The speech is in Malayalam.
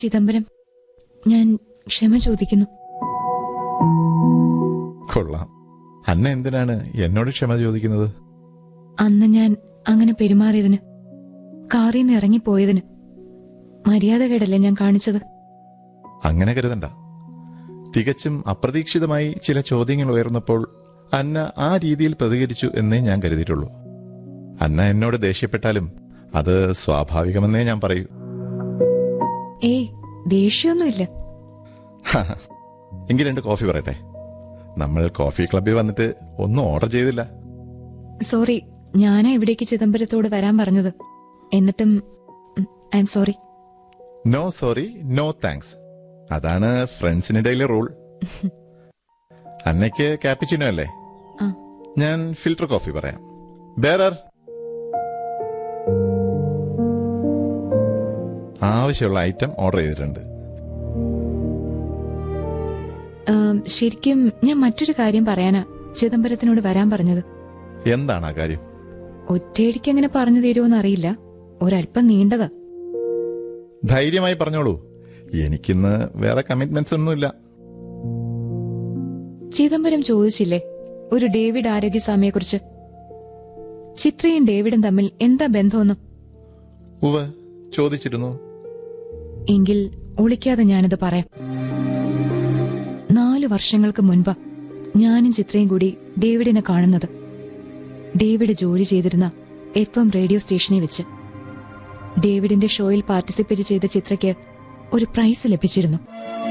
ചിദംബരം ഞാൻ ക്ഷമ ചോദിക്കുന്നു കൊള്ളാം അന്ന എന്തിനാണ് എന്നോട് ക്ഷമ ചോദിക്കുന്നത് അന്ന് ഞാൻ അങ്ങനെ പെരുമാറിയതിന് കാറിൽ നിന്ന് ഇറങ്ങിപ്പോയതിന് മര്യാദകേടല്ലേ ഞാൻ കാണിച്ചത് അങ്ങനെ കരുതണ്ട തികച്ചും അപ്രതീക്ഷിതമായി ചില ചോദ്യങ്ങൾ ഉയർന്നപ്പോൾ അന്ന ആ രീതിയിൽ പ്രതികരിച്ചു എന്നേ ഞാൻ കരുതിയിട്ടുള്ളൂ അന്ന എന്നോട് ദേഷ്യപ്പെട്ടാലും അത് സ്വാഭാവികമെന്നേ ഞാൻ പറയൂ ഏയ് ദേഷ്യമൊന്നുമില്ല എങ്കിൽ രണ്ട് കോഫി പറയട്ടെ നമ്മൾ കോഫി ക്ലബ്ബിൽ വന്നിട്ട് ഒന്നും ഓർഡർ ചെയ്തില്ല സോറി ഞാനാ ഇവിടേക്ക് ചിദംബരത്തോട് വരാൻ പറഞ്ഞത് എന്നിട്ടും I'm sorry no sorry no thanks അതാണ് ഫ്രണ്ട്സിനിടയിലെ റൂൾ അന്നയ്ക്ക് ക്യാപ്പിച്ചിനോ അല്ലേ ആ ഞാൻ ഫിൽറ്റർ കോഫി പറയാം ബേറർ ആവശ്യമുള്ള ഐറ്റം ഓർഡർ ചെയ്തിട്ടുണ്ട് ആം, ശരിക്കും ഞാൻ മറ്റൊരു കാര്യം പറയാനാ ചിദംബരത്തിനോട് വരാൻ പറഞ്ഞത് എന്താണ് ആ കാര്യം ഒറ്റയടിക്ക് അങ്ങനെ പറഞ്ഞു തരുമോന്ന് അറിയില്ല ഒരല്പം നീണ്ടതാ ധൈര്യമായി പറഞ്ഞോളൂ എനിക്കിന്ന് വേറെ കമ്മിറ്റ്മെന്റ്സ് ഒന്നുമില്ല ചിദംബരം ചോദിച്ചില്ലേ ഒരു ഡേവിഡ് ആരോഗ്യസ്വാമിയെക്കുറിച്ച് ചിത്രയും ഡേവിഡും തമ്മിൽ എന്താ ബന്ധമൊന്നും ഉവ ചോദിച്ചിരുന്നു എങ്കിൽ ഒളിക്കാതെ ഞാനത് പറയാം നാലു വർഷങ്ങൾക്ക് മുൻപ് ഞാനും ചിത്രയും കൂടി ഡേവിഡിനെ കാണുന്നത് ഡേവിഡ് ജോലി ചെയ്തിരുന്ന എഫ് എം റേഡിയോ സ്റ്റേഷനിൽ വെച്ച് ഡേവിഡിന്റെ ഷോയിൽ പാർട്ടിസിപ്പേറ്റ് ചെയ്ത ചിത്രയ്ക്ക് ഒരു പ്രൈസ് ലഭിച്ചിരുന്നു